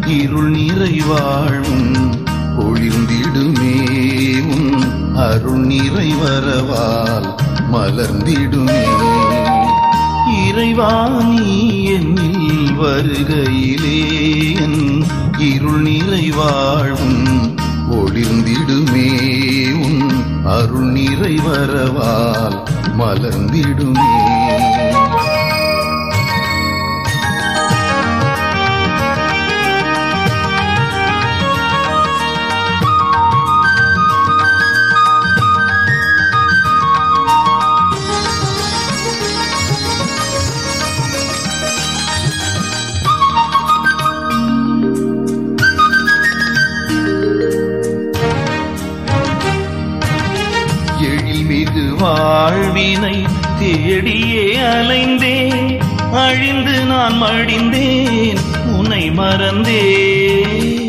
இருள் நிறைவாழும் ஒளிர்ந்திடுமே உன் அருள் நிறைவரவால் மலர்ந்திடுமே இறைவா நீ என்னில் வருகையிலே என் இருள் நிறைவாழும் ஒளிர்ந்திடுமே உன் அருள் நிறைவரவால் மலர்ந்திடுமே எழில்மிகு வாழ்வினை தேடியே அலைந்தேன் அழிந்து நான் மடிந்தேன் உன்னை மறந்தேன்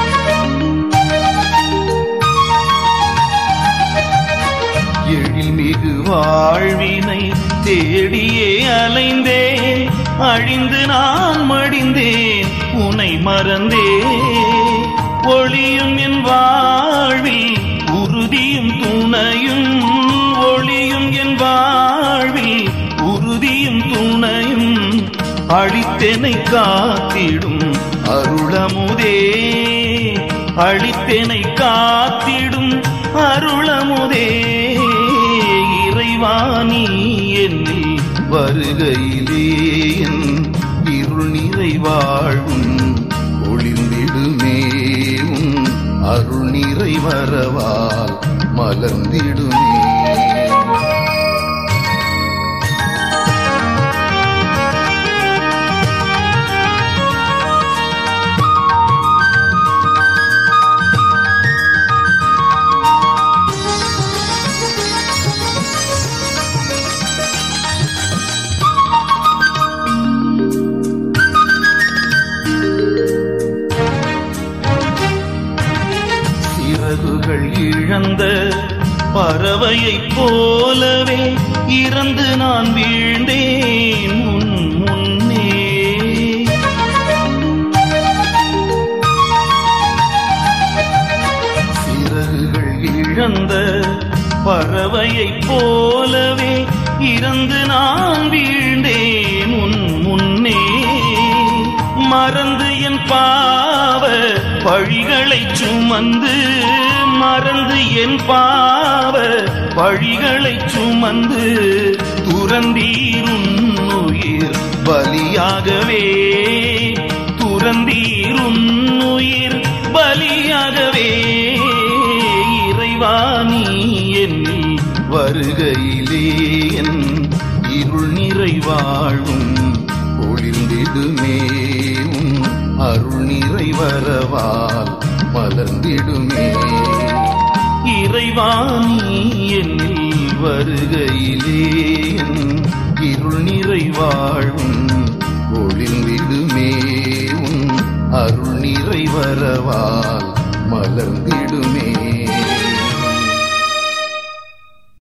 எழில்மிகு வாழ்வினை தேடியே அலைந்தேன் அழிந்து நான் மடிந்தேன் உன்னை மறந்தேன் ஒளியும் என் வாழ்வில் உறுதியும் துணையும் ஒளியும் என் வாழ்வில் உறுதியும் துணையும் அழித்தெனை காத்திடும் அருளமுதே அழித்தெனை காத்திடும் அருளமுதே இறைவாணி என்னில் வருகையிலே என் இருள் நிறைவாழும் ஒளிர்ந்திடுமே உன் அருள் நிறைவரவால் மலர்ந்திடுமே சிறகுகள் இழந்த பறவையைப் போலவே இறந்து நான் வீழ்ந்தேன் உன் முன்னே சிறகுகள் இழந்த பறவையைப் போலவே இறந்து நான் வீழ்ந்தேன் உன் முன்னே மறந்து என் பாவ பழிகளை சுமந்து மறந்து என் பாவ பழிகளை சுமந்து துறந்தீருன் உயிர் பலியாகவே துறந்தீருன் உயிர் பலியாகவே இறைவாணி என்னில் வருகையிலே என் இருள் நிறைவாழும் ஒளிர்ந்திடுமே உன் அருள் நிறைவரவால் மலர்ந்திடுமே இறைவாணி என்னில் வருகையிலே என் இருள் நிறைவாழும் ஒளிர்ந்திடுமே உன் அருள் நிறைவரவால் மலர்ந்திடுமே